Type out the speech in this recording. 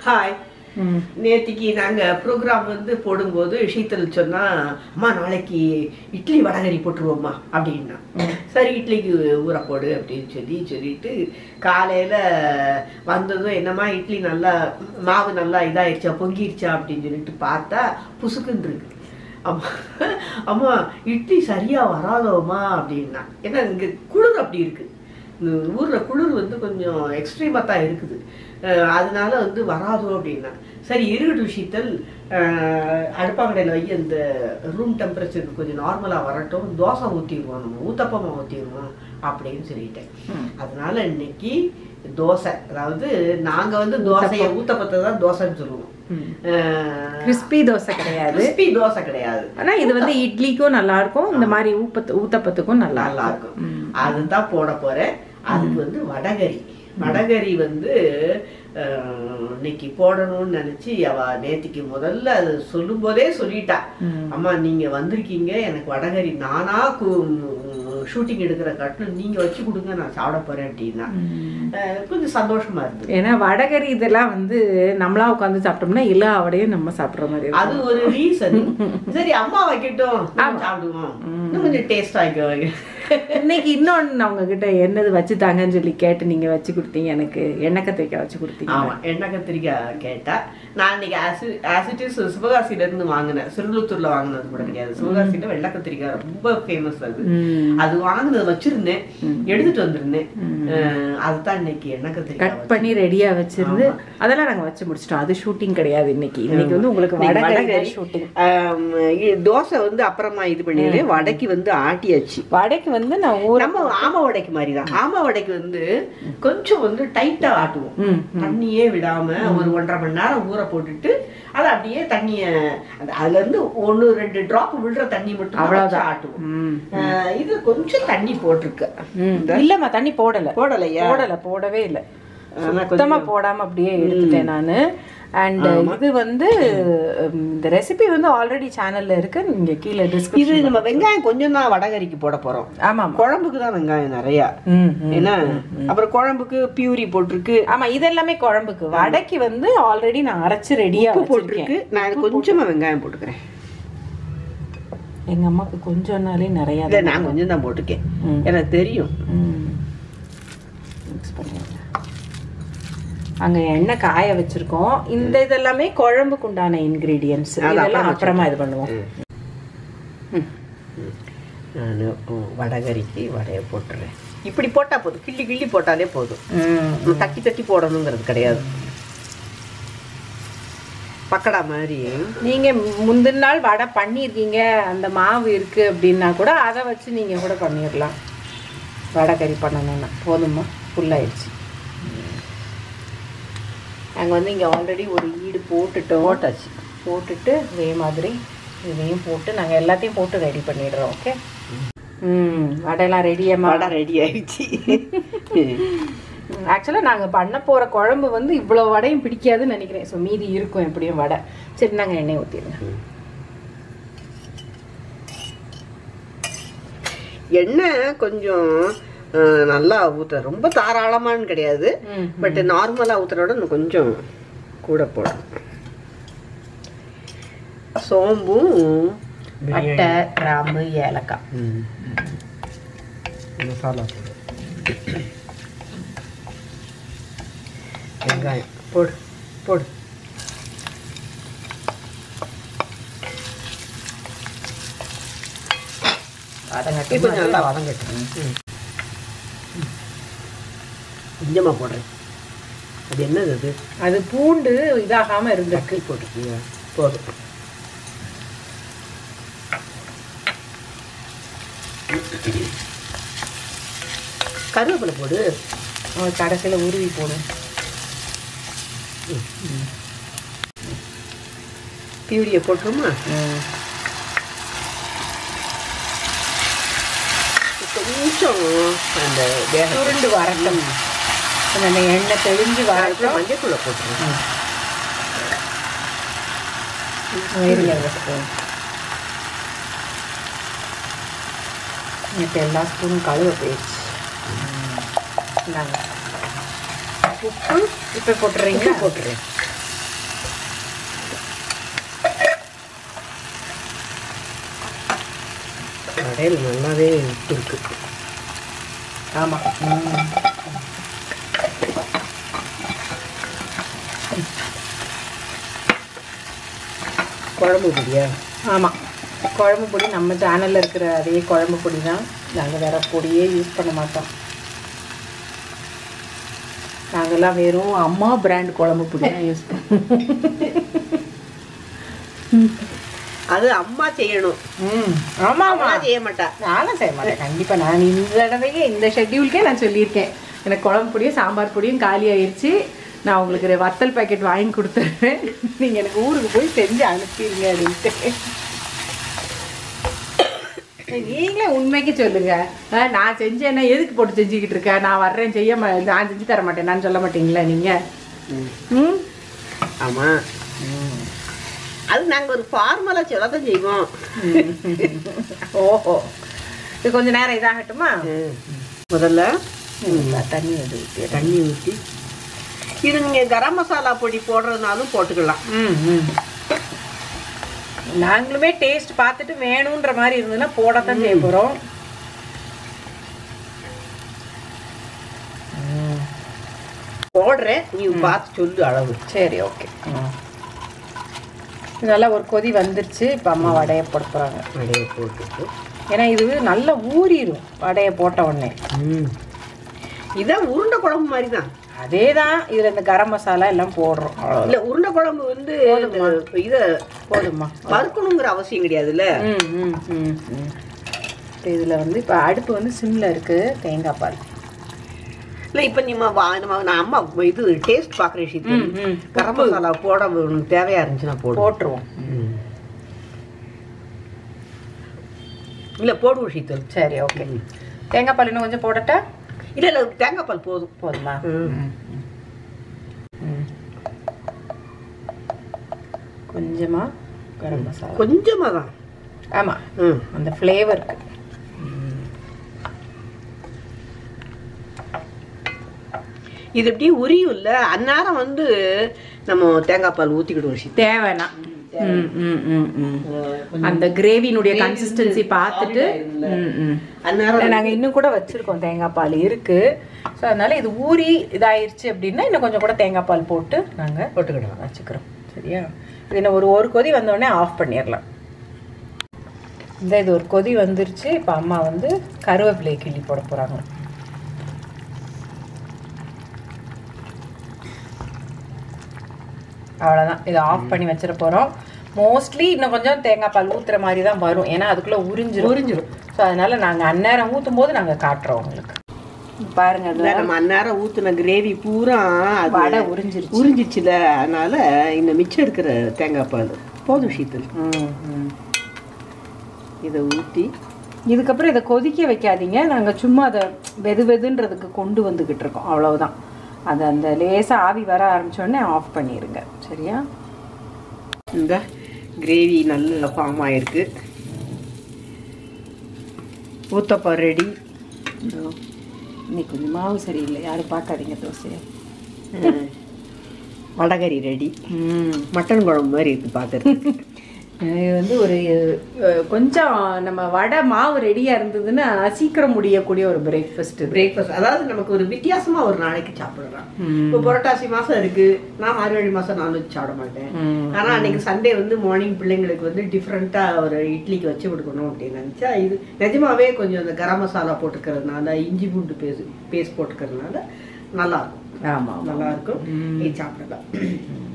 Hi ம் நேத்திக்கு நாங்க ப்ரோக்ராம் வந்து போடும்போது ஷீத்தல் சொன்னா அம்மா நாளைக்கு இட்லி வடகரி போட்டுருவோம்மா அப்படின்னா சரி இட்லிக்கு ஊற போடு அப்படின்னு சொல்லி சொல்லிட்டு காலையில வந்ததும் என்னம்மா இட்லி நல்லா மாவு நல்லா இதாயிருச்சா பொங்கிருச்சா அப்படின்னு சொல்லிட்டு பார்த்தா புசுக்குன்னு இருக்கு அம்மா அம்மா இட்லி சரியா வராதோம்மா அப்படின்னா ஏன்னா இங்க குளிர் அப்படி இருக்கு இந்த ஊர்ல குளிர் வந்து கொஞ்சம் எக்ஸ்ட்ரீமா தான் இருக்குது அஹ் அதனால வந்து வராதோ அப்படின்னா சரி இருக்கட்டும் சீத்தல் அஹ் அடுப்பாங்கடையில் வை அந்த ரூம் டெம்பரேச்சருக்கு கொஞ்சம் நார்மலா வரட்டும் தோசை ஊற்றிடுவோம் நம்ம ஊத்தப்பமா ஊற்றிடுவோம் அப்படின்னு சொல்லிட்டேன் அதனால இன்னைக்கு தோசை அதாவது நாங்க வந்து தோசையை ஊத்தப்பத்தை தான் தோசைன்னு சொல்லுவோம் கிறிஸ்பி தோசை கிடையாது கிறிஸ்பி தோசை கிடையாது ஆனா இது வந்து இட்லிக்கும் நல்லா இருக்கும் இந்த மாதிரி ஊப்பத்து ஊத்தப்பத்துக்கும் நல்லா நல்லா இருக்கும் இருக்கும் அதுதான் போட போறேன் அதுக்கு வந்து வடகரி வடகரி வந்து அஹ், இன்னைக்கு போடணும்னு நினைச்சு அவ நேத்திக்கு முதல்ல அது சொல்லும் போதே சொல்லிட்டா அம்மா நீங்க வந்திருக்கீங்க எனக்கு வடகரி நானா ஷூட்டிங் எடுக்கிற கட்டணும் நீங்க வச்சு கொடுங்க நான் சாப்பிட போறேன் அப்படின்னா அஹ், கொஞ்சம் சந்தோஷமா இருந்தது ஏன்னா வடகரி இதெல்லாம் வந்து நம்மளா உட்காந்து சாப்பிட்டோம்னா எல்லா வடையும் நம்ம சாப்பிடுற மாதிரி அது இருக்கும் ஒரு ரீசன் சரி அம்மா வைக்கட்டும் நம்ம சாப்பிடுவோம் இன்னும் கொஞ்சம் டேஸ்ட் ஆகிக்குவாங்க இன்னைக்கு இன்னொன்னு அவங்க கிட்ட என்னது வச்சு தாங்கன்னு சொல்லி கேட்டு நீங்க வச்சு கொடுத்தீங்க எனக்கு எண்ணெய் கத்திரிக்காய் வச்சு கொடுத்தீங்க ஆமா எண்ணெய் கத்திரிக்காய் கேட்டா நான் இன்னைக்கு ஆசி ஆசிட்டிஸ் சிவகாசில இருந்து வாங்கினேன் சிறுலுத்தூர்ல வாங்கினது கூட கிடையாது சிவகாசியில வெள்ளை கத்திரிக்காய் ரொம்ப ஃபேமஸ் அது ம். அது வாங்கினது வச்சிருந்தேன் எடுத்துட்டு வந்திருந்தேன் அஹ் அதுதான் இன்னைக்கு எண்ணெய் கத்திரிக்காய் கட் பண்ணி ரெடியா வச்சிருந்து அதெல்லாம் நாங்க வச்சு முடிச்சிட்டோம் அது ஷூட்டிங் கிடையாது இன்னைக்கு இன்னைக்கு வந்து உங்களுக்கு இன்னைக்கு வடகரி வடகரி. ஷூட்டிங் ஆம், இ- தோசை வந்து அப்புறமா இது பண்ணிடுறேன் வடைக்கு வந்து ஆட்டியாச்சு வடைக்கு வந்து நான் ஊற நம்ம ஆமா வடைக்கு மாதிரி தான் ஆமா வடைக்கு வந்து கொஞ்சம் வந்து டைட்டா ஆட்டுவோம் ம், தண்ணியே விடாம ஒரு ஒன்றரை மணி நேரம் ஊற போட்டுட்டு அதை அப்படியே தண்ணிய அந்த- அதுல இருந்து ஒண்ணு ரெண்டு டிராப் விழுற தண்ணி மட்டும் தான் வச்சு ஆட்டுவோம் ம். ஆஹ் இது கொஞ்சம் தண்ணி போட்டிருக்கு ம். இல்லம்மா தண்ணி போடல போடலையா போடல போடவே இல்ல ஆனா சுத்தமா போடாம அப்படியே எடுத்துட்டேன் நானு அண்ட் இது வந்து உம், இந்த ரெசிபி வந்து ஆல்ரெடி சேனல்ல இருக்கு நீங்க கீழே இது டிஸ்கிரிப்ஷன் நம்ம வெங்காயம் கொஞ்சம் தான் வடகரிக்கு போட போறோம் ஆமா ஆமா குழம்புக்கு தான் வெங்காயம் நிறைய ம், ம். என்ன அப்புறம் குழம்புக்கு பியூரி போட்டிருக்கு ஆமா இது எல்லாமே குழம்புக்கு வடைக்கு வந்து ஆல்ரெடி நான் அரைச்சு ரெடியா உப்பு போட்டிருக்கு நான் கொஞ்சமா வெங்காயம் போட்டுக்கிறேன் எங்க அம்மாக்கு கொஞ்சம்னாலே நிறைய இல்ல நான் கொஞ்சம் தான் போட்டுக்கேன் ம். எனக்கு தெரியும் மிக்ஸ் பண்ணிடுங்க அங்க எண்ணெய் காய வச்சிருக்கோம் இந்த இதெல்லாமே குழம்புக்கு உண்டான இன்கிரீடியன்ஸ் அது இதெல்லாம் அப்புறமா அப்புறமா இது பண்ணுவோம் நான் வடகரிக்கு வடையை போட்டுறேன் இப்படி போட்டா போதும் கிள்ளி கிள்ளி போட்டாலே போதும் ம். தட்டி தட்டி போடணுங்கிறது கிடையாது பக்கடா மாதிரி நீங்க முந்தின நாள் வடை பண்ணியிருக்கீங்க அந்த மாவு இருக்கு அப்படின்னா கூட அதை வச்சு நீங்க கூட பண்ணிடலாம் வடை கறி பண்ணணும்னா போதுமா ஃபுல்லாயிடுச்சு நாங்கள் வந்து இங்கே ஆல்ரெடி ஒரு ஈடு போட்டுட்டோம் போட்டாச்சு போட்டுட்டு இதே மாதிரி இதையும் போட்டு நாங்கள் எல்லாத்தையும் போட்டு ரெடி பண்ணிடுறோம் ஓகே ம் வடையெல்லாம் ரெடியாம்மா வடை ரெடி ஆயிடுச்சு ஆக்சுவலாக நாங்கள் பண்ண போகிற குழம்பு வந்து இவ்வளோ வடையும் பிடிக்காதுன்னு நினைக்கிறேன் ஸோ மீதி இருக்கும் எப்படியும் வடை சரி நாங்கள் எண்ணெய் ஊற்றிடுங்க எண்ணெய் கொஞ்சம் அஹ், நல்லா ஊத்த ரொம்ப தாராளமான்னு கிடையாது ம் பட் நார்மலா ஊத்துறோட இன்னும் கொஞ்சம் கூட போடணும் சோம்பும் பட்டை கிராம்பு ஏலக்காய் மசாலா வெங்காயம் போடு போடு வதங்கட்டும் இது கொஞ்சம் நல்லா வதங்கட்டும் கொஞ்சமா போடுறேன் அது என்னது அது அது பூண்டு இதாகாம இருந்திருக்கு தக்காளி போட்டுருக்கீங்க போதும் கருவேப்பிலை போடு கடைசியில் உருவி போடும் பியூரியை போட்டுருமா கொஞ்சம் அந்த வேக சுருண்டு வரட்டும் அந்த எண்ணெய் தெளிஞ்சு வரட்டும் மஞ்சள் போட்டுருவோம் இருங்க ஒரு ஸ்பூன் இப்போ எல்லா ஸ்பூனும் கழுவ போயிடுச்சு இந்தாங்க உப்பு இப்போ போட்டுறீங்க போட்டுறேன் கடையில் நல்லாவே உப்பு இருக்கு ஆமாம் குழம்பு பொடியா ஆமாம் குழம்பு பொடி நம்ம சேனலில் இருக்கிற அதே குழம்பு பொடி தான் நாங்கள் வேற பொடியே யூஸ் பண்ண மாட்டோம் நாங்கெல்லாம் வெறும் அம்மா பிராண்ட் குழம்பு பொடி தான் யூஸ் பண்ணுவோம் அது அம்மா செய்யணும் ம் ஆமாம் அம்மா ஆமாம் செய்ய மாட்டா நானும் செய்ய மாட்டேன் கண்டிப்பாக நான் இந்த தடவையே இந்த ஷெட்யூல்க்கே நான் சொல்லியிருக்கேன் எனக்கு குழம்பு பொடியும் சாம்பார் பொடியும் காலி ஆயிடுச்சு நான் உங்களுக்கு ஒரு வத்தல் பாக்கெட் வாங்கி கொடுத்துருவேன் நீங்கள் எனக்கு ஊருக்கு போய் செஞ்சு அனுப்பிடுங்க அப்படின்ட்டு நீங்களே உண்மைக்கு சொல்லுங்க அஹ் நான் செஞ்சேன்னா எதுக்கு போட்டு செஞ்சுக்கிட்டு இருக்கேன் நான் வர்றேன் செய்ய மா நான் செஞ்சு தர மாட்டேன் நான் சொல்ல மாட்டீங்களா நீங்கள் ம் ஆமா அது நாங்க ஒரு ஃபார்மலா சொல்லதான் செய்வோம் ஓஹோ இது கொஞ்ச நேரம் இதாகட்டுமா முதல்ல ம், தண்ணி எது ஊற்றி தண்ணி ஊற்றி இது நீங்க கரம் மசாலா பொடி போடுறதுனாலும் போட்டுக்கலாம் ம் ம் நாங்களுமே டேஸ்ட் பார்த்துட்டு வேணுன்ற மாதிரி இருந்ததுன்னா போடத்தான் செய்ய போகிறோம் போடுறேன் நீ பார்த்து சொல்லு அளவு சரி ஓகே நல்லா ஒரு கொதி வந்துருச்சு இப்போ அம்மா வடையை போட போகிறாங்க அப்படியே போட்டுட்டு ஏன்னா இது நல்லா ஊறிடும் வடையை போட்ட உடனே இதான் உருண்டை குழம்பு மாதிரி தான் அதே தான் இதில் இந்த கரம் மசாலா எல்லாம் போடுறோம் அவ்வளோ இல்ல உருண்டை குழம்பு வந்து இந்த இத போதுமா வறுக்கணுங்கிற அவசியம் கிடையாதுல்ல ம் ம் ம் ம் இப்போ இதில் வந்து இப்போ அடுப்பு வந்து சிம்மில் இருக்குது தேங்காய் பால் இல்ல இப்ப நீ வா நம்ம நான் அம்மா இது டேஸ்ட் பாக்குற விஷயத்துல ம் ம் கரம் மசாலா போட உனக்கு தேவையா இருந்துச்சுன்னா போடு போட்டுருவோம் இல்ல போடு விஷயத்தில் சரி ஓகே தேங்காய் பால் இன்னும் கொஞ்சம் போடட்டா இல்ல இல்ல தேங்காய் பால் போதும் போதுமா ம். ம். கொஞ்சமா கரம் மசாலா கொஞ்சமா தான் ஆமாம் ம் அந்த ஃப்ளேவருக்கு இது எப்படி உரியும் இல்ல அந்நேரம் வந்து நம்ம தேங்காய் பால் ஊத்திக்கிடுவோம் விஷயம் தேவைன்னா ம், ம், ம், ம். அந்த கிரேவினுடைய கன்சிஸ்டன்சி பார்த்துட்டு ம், ம். அந்நேரம் நாங்கள் இன்னும் கூட வச்சிருக்கோம் தேங்காய் பால் இருக்கு ஸோ அதனால இது ஊறி இதாயிருச்சு அப்படின்னா இன்னும் கொஞ்சம் கூட தேங்காய் பால் போட்டு நாங்கள் போட்டுக்கிடலாம் வச்சுக்கிறோம் சரியா இது இன்னும் ஒரு ஒரு கொதி வந்த உடனே ஆஃப் பண்ணிடலாம் இந்த இது ஒரு கொதி வந்துருச்சு இப்போ அம்மா வந்து கருவேப்பிலை கிள்ளி போட போகிறாங்க அவ்வளோதான் இதை ஆஃப் பண்ணி வச்சிட போகிறோம் மோஸ்ட்லி இன்னும் கொஞ்சம் தேங்காய் பால் ஊற்றுற மாதிரி தான் வரும் ஏன்னா அதுக்குள்ளே உறிஞ்சிரும் உறிஞ்சிரும். ஸோ அதனால நாங்கள் அந்நேரம் ஊற்றும் போது நாங்கள் காட்டுறோம் உங்களுக்கு பாருங்க இல்ல, நம்ம அந்நேரம் ஊத்துன கிரேவி பூரா அது வடை உறிஞ்சிருச்சு உறிஞ்சிச்சுல அதனால இந்த மிச்சம் இருக்கிற தேங்காய் பால் போதும் விஷயத்தில் ம் ம் இதை ஊத்தி இதுக்கப்புறம் இதை கொதிக்க வைக்காதீங்க நாங்கள் சும்மா அதை வெது வெதுன்றதுக்கு கொண்டு வந்துக்கிட்டு இருக்கோம் அவ்வளவுதான் அது அந்த லேசாக ஆவி வர ஆரம்பிச்சோடனே ஆஃப் பண்ணிடுங்க சரியா இந்த கிரேவி நல்ல ஃபார்ம் ஆயிருக்கு ஊத்தப்பா ரெடி இதோ, இன்னைக்கு கொஞ்சம் மாவு சரியில்லை யாரும் பார்க்காதீங்க தோசையை வடகரி ரெடி ம் மட்டன் குழம்பு மாதிரி இருக்கு பார்க்கறதுக்கு இது வந்து ஒரு அஹ், கொஞ்சம் நம்ம வடை மாவு ரெடியாக இருந்ததுன்னா சீக்கிரம் முடியக்கூடிய ஒரு பிரேக்ஃபாஸ்ட் இது பிரேக்ஃபாஸ்ட் அதாவது நமக்கு ஒரு வித்தியாசமா ஒரு நாளைக்கு சாப்பிடலாம் ம். இப்போ புரட்டாசி மாசம் இருக்கு நான் மார்கழி மாசம் நான்வெஜ் சாப்பிட மாட்டேன் ம். ஆனா அன்னைக்கு சண்டே வந்து மார்னிங் பிள்ளைங்களுக்கு வந்து டிஃப்ரெண்டா ஒரு இட்லிக்கு வச்சு கொடுக்கணும் அப்படின்னு நினைச்சா இது நிஜமாவே கொஞ்சம் அந்த கரம் மசாலா போட்டுக்கிறதுனால இஞ்சி பூண்டு பேஸ்ட் பேஸ்ட் போட்டுக்கிறதுனால நல்லா இருக்கும் ஆமாம் நல்லா இருக்கும் இது சாப்பிடலாம்